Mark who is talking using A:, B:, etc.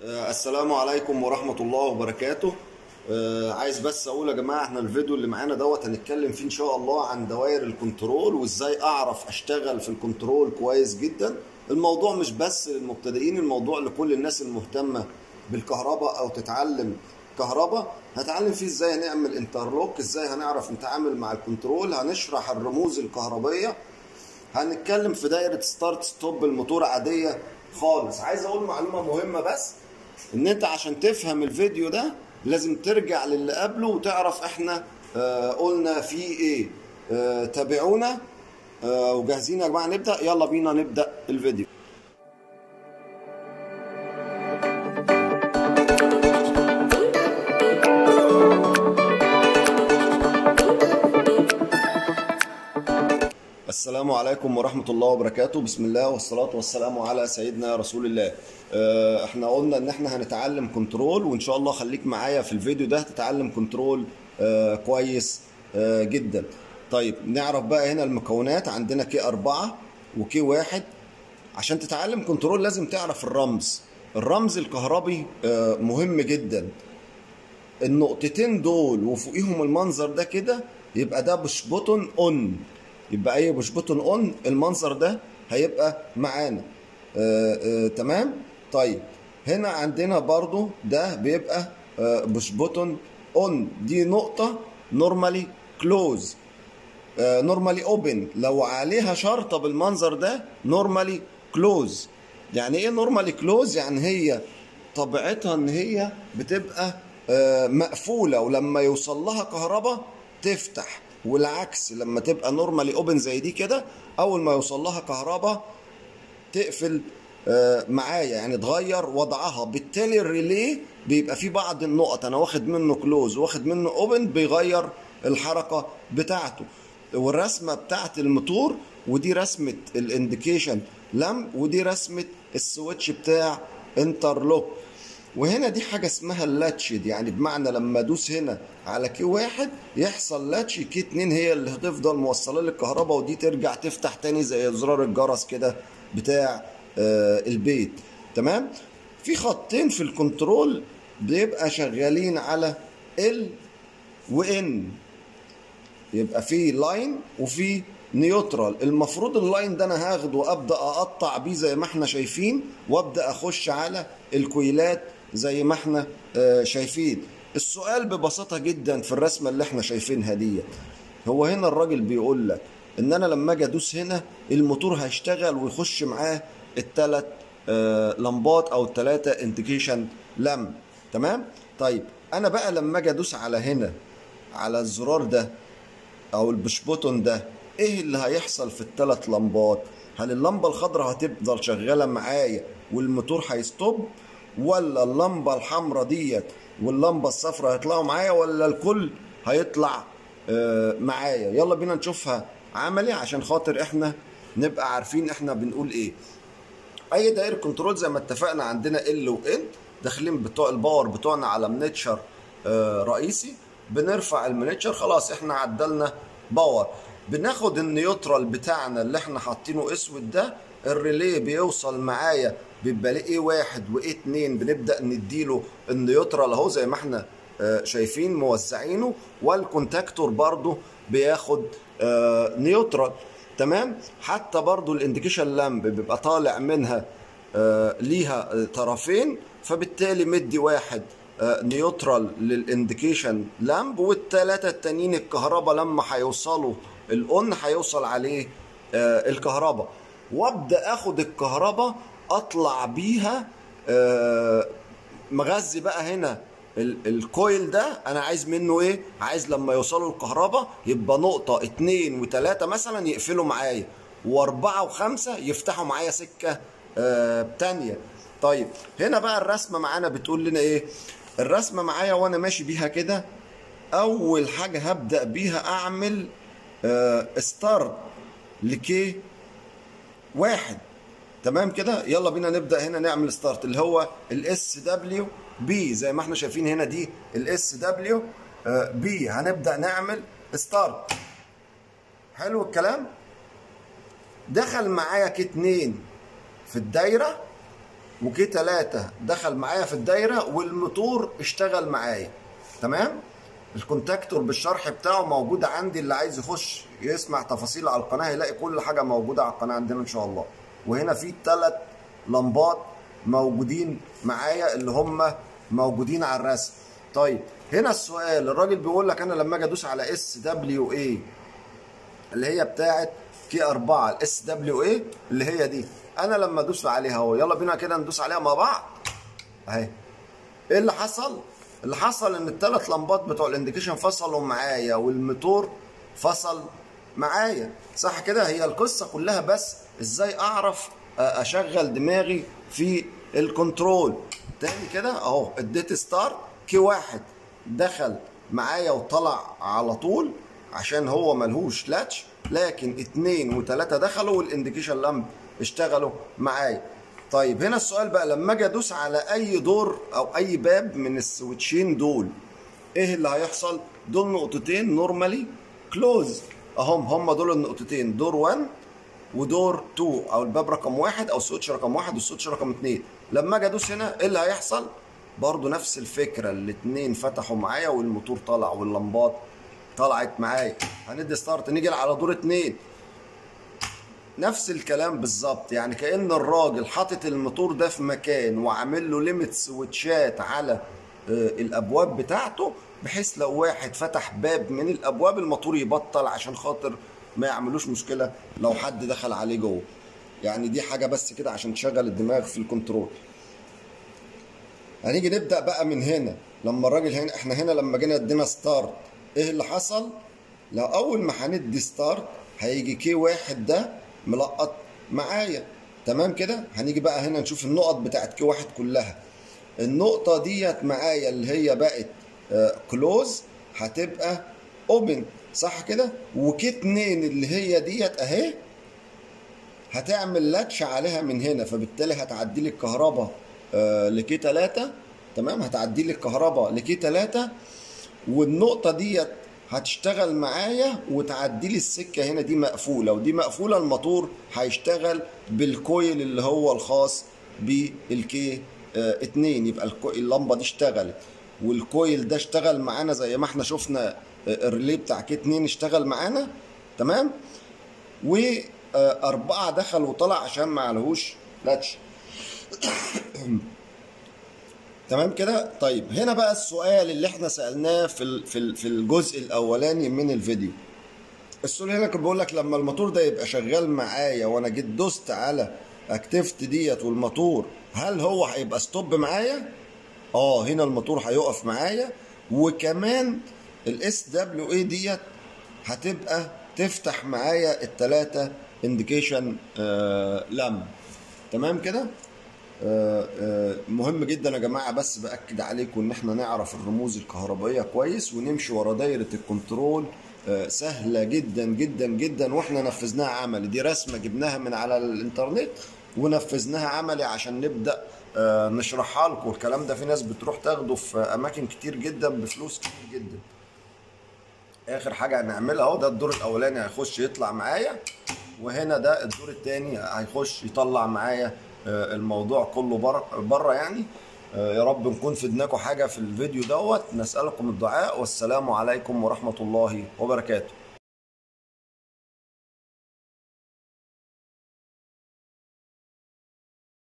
A: آه، السلام عليكم ورحمة الله وبركاته آه، عايز بس اقول يا جماعة احنا الفيديو اللي معانا دوت هنتكلم فيه ان شاء الله عن دوائر الكنترول وازاي اعرف اشتغل في الكنترول كويس جدا الموضوع مش بس للمبتدئين الموضوع لكل الناس المهتمة بالكهرباء او تتعلم كهرباء هتعلم فيه ازاي هنعمل انترلوك ازاي هنعرف نتعامل مع الكنترول هنشرح الرموز الكهربية هنتكلم في دايرة ستارت ستوب الموتور عادية خالص عايز اقول معلومة مهمة بس ان انت عشان تفهم الفيديو ده لازم ترجع للي قبله وتعرف احنا آه قلنا فيه ايه آه تابعونا آه وجاهزين يا جماعة نبدأ يلا بينا نبدأ الفيديو السلام عليكم ورحمة الله وبركاته بسم الله والصلاة والسلام على سيدنا رسول الله آه، احنا قلنا ان احنا هنتعلم كنترول وان شاء الله خليك معايا في الفيديو ده تتعلم كنترول آه، كويس آه، جدا طيب نعرف بقى هنا المكونات عندنا كي أربعة وكي واحد عشان تتعلم كنترول لازم تعرف الرمز الرمز الكهربي آه، مهم جدا النقطتين دول وفوقيهم المنظر ده كده يبقى ده بوش بوتون اون يبقى اي بوش بوتون اون المنظر ده هيبقى معانا آه آه تمام طيب هنا عندنا برضو ده بيبقى آه بوش بوتون اون دي نقطة نورمالي كلوز نورمالي اوبن لو عليها شرطة بالمنظر ده نورمالي كلوز يعني ايه نورمالي كلوز يعني هي طبيعتها ان هي بتبقى آه، مقفولة ولما يوصل لها كهرباء تفتح والعكس لما تبقى نورمالي اوبن زي دي كده اول ما يوصل لها كهرباء تقفل آه، معايا يعني تغير وضعها بالتالي الريلي بيبقى فيه بعض النقط انا واخد منه كلوز واخد منه اوبن بيغير الحركة بتاعته والرسمة بتاعت الموتور ودي رسمة الانديكيشن لم ودي رسمة السويتش بتاع انترلوك وهنا دي حاجة اسمها اللاتشد يعني بمعنى لما ادوس هنا على كي واحد يحصل لاتش كي اتنين هي اللي هتفضل موصلة للكهرباء ودي ترجع تفتح تاني زي زرار الجرس كده بتاع آه البيت تمام في خطين في الكنترول بيبقى شغالين على ال وان يبقى في لاين وفي نيوترال المفروض اللاين ده انا هاخده وابدا اقطع بيه زي ما احنا شايفين وابدا اخش على الكويلات زي ما احنا آه، شايفين السؤال ببساطه جدا في الرسمه اللي احنا شايفينها دي هو هنا الراجل بيقول لك ان انا لما اجي ادوس هنا الموتور هيشتغل ويخش معاه الثلاث لمبات او الثلاثه انديكيشن لم تمام طيب انا بقى لما اجي ادوس على هنا على الزرار ده او البوش بوتون ده ايه اللي هيحصل في الثلاث لمبات هل اللمبه الخضراء هتفضل شغاله معايا والموتور هيستوب ولا اللمبه الحمراء ديت واللمبه الصفراء هيطلعوا معايا ولا الكل هيطلع آه، معايا يلا بينا نشوفها عملي عشان خاطر احنا نبقى عارفين احنا بنقول ايه اي دايره كنترول زي ما اتفقنا عندنا ال وان داخلين بتوع الباور بتوعنا على منيتشر آه، رئيسي بنرفع المنيتشر خلاص احنا عدلنا باور بناخد النيوترال بتاعنا اللي احنا حاطينه اسود ده الريلي بيوصل معايا بيبقى ليه ايه واحد وايه اتنين بنبدا نديله النيوترال اهو زي ما احنا آه، شايفين موزعينه والكونتاكتور برضو بياخد آه، نيوترال تمام حتى برضو الانديكيشن لامب بيبقى طالع منها آه، ليها آه، طرفين فبالتالي مدي واحد آه، نيوترال للانديكيشن لامب والتلاتة التانيين الكهرباء لما هيوصلوا الاون هيوصل عليه آه، الكهرباء وابدا اخد الكهرباء اطلع بيها آه، مغذي بقى هنا ال- الكويل ده انا عايز منه ايه عايز لما يوصلوا الكهرباء يبقى نقطة اتنين وتلاتة مثلا يقفلوا معايا واربعة وخمسة يفتحوا معايا سكة آه تانية طيب هنا بقى الرسمة معانا بتقول لنا ايه الرسمة معايا وانا ماشي بيها كده اول حاجة هبدأ بيها اعمل آه ستارت لكي واحد تمام كده يلا بينا نبدا هنا نعمل ستارت اللي هو الاس دبليو بي زي ما احنا شايفين هنا دي الاس دبليو بي هنبدا نعمل ستارت حلو الكلام دخل معايا كي اتنين في الدايره وكي 3 دخل معايا في الدايره والموتور اشتغل معايا تمام الكونتاكتور بالشرح بتاعه موجود عندي اللي عايز يخش يسمع تفاصيل على القناه هيلاقي كل حاجه موجوده على القناه عندنا ان شاء الله وهنا في ثلاث لمبات موجودين معايا اللي هم موجودين على الرسم طيب هنا السؤال الراجل بيقول لك انا لما اجي ادوس على اس دبليو اي اللي هي بتاعه كي 4 الاس دبليو اي اللي هي دي انا لما ادوس عليها اهو يلا بينا كده ندوس عليها مع بعض اهي ايه اللي حصل اللي حصل ان الثلاث لمبات بتوع الانديكيشن فصلوا معايا والموتور فصل معايا صح كده هي القصه كلها بس ازاي اعرف اشغل دماغي في الكنترول تاني كده اهو اديت ستارت كي واحد دخل معايا وطلع على طول عشان هو ملهوش لاتش لكن اتنين وتلاته دخلوا والانديكيشن لامب اشتغلوا معايا طيب هنا السؤال بقى لما اجي ادوس على اي دور او اي باب من السويتشين دول ايه اللي هيحصل دول نقطتين نورمالي كلوز اهم هم دول النقطتين دور 1 ودور 2 او الباب رقم واحد او السويتش رقم واحد والسويتش رقم اثنين لما اجي ادوس هنا ايه اللي هيحصل برضو نفس الفكره الاثنين فتحوا معايا والموتور طلع واللمبات طلعت معايا هندي ستارت نيجي على دور اتنين نفس الكلام بالظبط يعني كان الراجل حاطط الموتور ده في مكان وعامل له ليميت سويتشات على الابواب بتاعته بحيث لو واحد فتح باب من الابواب الموتور يبطل عشان خاطر ما يعملوش مشكله لو حد دخل عليه جوه يعني دي حاجه بس كده عشان تشغل الدماغ في الكنترول هنيجي نبدا بقى من هنا لما الراجل هنا احنا هنا لما جينا ادينا ستارت ايه اللي حصل لو اول ما هندي ستارت هيجي كي واحد ده ملقط معايا تمام كده هنيجي بقى هنا نشوف النقط بتاعت كي واحد كلها النقطة ديت معايا اللي هي بقت كلوز هتبقى اوبن صح كده وكي اتنين اللي هي ديت اهي هتعمل لاتش عليها من هنا فبالتالي هتعدي لي الكهرباء لكي تلاتة تمام هتعدي لي الكهرباء لكي تلاتة والنقطة ديت هتشتغل معايا وتعدي لي السكه هنا دي مقفوله ودي مقفوله الموتور هيشتغل بالكويل اللي هو الخاص بالكي اه اتنين يبقى اللمبه دي اشتغلت والكويل ده اشتغل معانا زي ما احنا شفنا الريلي بتاع كي اتنين اشتغل معانا تمام واربعه دخل وطلع عشان ما عليهوش لاتش تمام كده طيب هنا بقى السؤال اللي احنا سالناه في في في الجزء الاولاني من الفيديو السؤال هنا كان بيقول لك لما الموتور ده يبقى شغال معايا وانا جيت دوست على اكتيفت ديت والموتور هل هو هيبقى ستوب معايا اه هنا الموتور هيقف معايا وكمان الاس دبليو اي ديت هتبقى تفتح معايا الثلاثه انديكيشن آه لم تمام كده مهم جدا يا جماعه بس باكد عليكم ان احنا نعرف الرموز الكهربائيه كويس ونمشي ورا دايره الكنترول سهله جدا جدا جدا واحنا نفذناها عملي دي رسمه جبناها من على الانترنت ونفذناها عملي عشان نبدا نشرحها لكم الكلام ده في ناس بتروح تاخده في اماكن كتير جدا بفلوس كتير جدا اخر حاجه هنعملها اهو ده الدور الاولاني هيخش يطلع معايا وهنا ده الدور الثاني هيخش يطلع معايا الموضوع كله بره بره يعني يا رب نكون فدناكم حاجه في الفيديو دوت نسالكم الدعاء والسلام عليكم ورحمه الله وبركاته